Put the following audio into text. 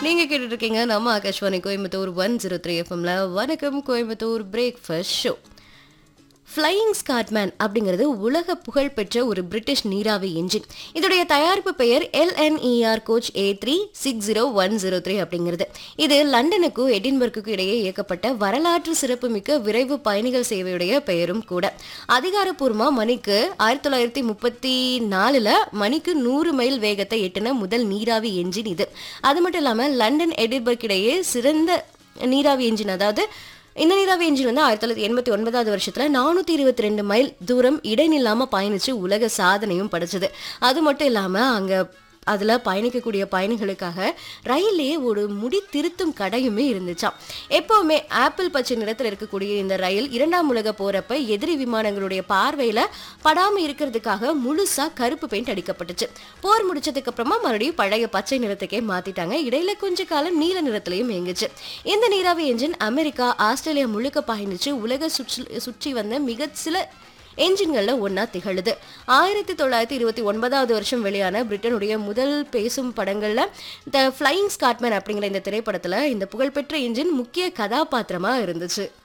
நீங்க கேட்டுட்டு இருக்கீங்க நம்ம Akashvani Coimbatore one zero three எஃப்எம்ல வணக்கம் Coimbatore breakfast show flying Scotsman அப்படிங்கிறது உலக புகழ்பெற்ற ஒரு பிரிட்டிஷ் நீராவி என்ஜின் இதோடைய தயாரிப்பு பெயர் LNER coach A three six zero one zero three அப்படிங்கிறது இது லண்டனுக்கும் எடின்பர்க்குக்கும் இடையே இயக்கப்பட்ட வரலாற்று சிறப்புமிக்க விரைவு பயணிகள் சேவையுடைய பெயரும் கூட அதிகாரப்பூர்வமா மணிக்கு ஆயிரத்தி தொள்ளாயிரத்தி முப்பத்தி நாலுல மணிக்கு நூறு மைல் வேகத்தை எட்டின முதல் நீராவி என்ஜின் இது அது மட்டும் இல்லாம லண்டன் எடின்பர்க் இடையே சிறந்த நீராவி என்ஜின் அதாவது இந்த நீராவி என்ஜின் வந்து ஆயிரத்தி தொள்ளாயிரத்தி எண்பத்தி ஒன்பதாவது வருஷத்துல நானூத்தி இருபத்தி ரெண்டு மைல் தூரம் இடைநில்லாம பயணிச்சு உலக சாதனையும் படைச்சது அது மட்டும் இல்லாம அங்க அதுல பயணிக்கக்கூடிய பயணிகளுக்காக ரயிலே ஒரு முடி திருத்தும் கடையுமே இருந்துச்சாம் எப்பவுமே ஆப்பிள் பச்சை நிறத்தில் இருக்கக்கூடிய இந்த ரயில் இரண்டாம் உலக போறப்ப எதிரி விமானங்களுடைய பார்வையில படாம இருக்கிறதுக்காக முழுசா கருப்பு பெயிண்ட் அடிக்கப்பட்டுச்சு போர் முடிச்சதுக்கு அப்புறமா மறுபடியும் பழைய பச்சை நிறத்துக்கே மாத்திட்டாங்க இடையில கொஞ்ச காலம் நீல நிறத்திலையும் இயங்குச்சு இந்த நீராவி என்ஜின் அமெரிக்கா ஆஸ்திரேலியா முழுக்க பயணிச்சு உலக சுற்றி சுற்றி வந்த மிக சில என்ஜின்கள்ல ஒண்ணா திகழுது ஆயிரத்தி தொள்ளாயிரத்தி இருபத்தி ஒன்பதாவது வருஷம் வெளியான பிரிட்டனுடைய முதல் பேசும் படங்கள்ல த ஃப்ளையிங் ஸ்காட்மேன் அப்படிங்கிற இந்த திரைப்படத்துல இந்த புகழ்பெற்ற என்ஜின் முக்கிய கதாபாத்திரமா இருந்துச்சு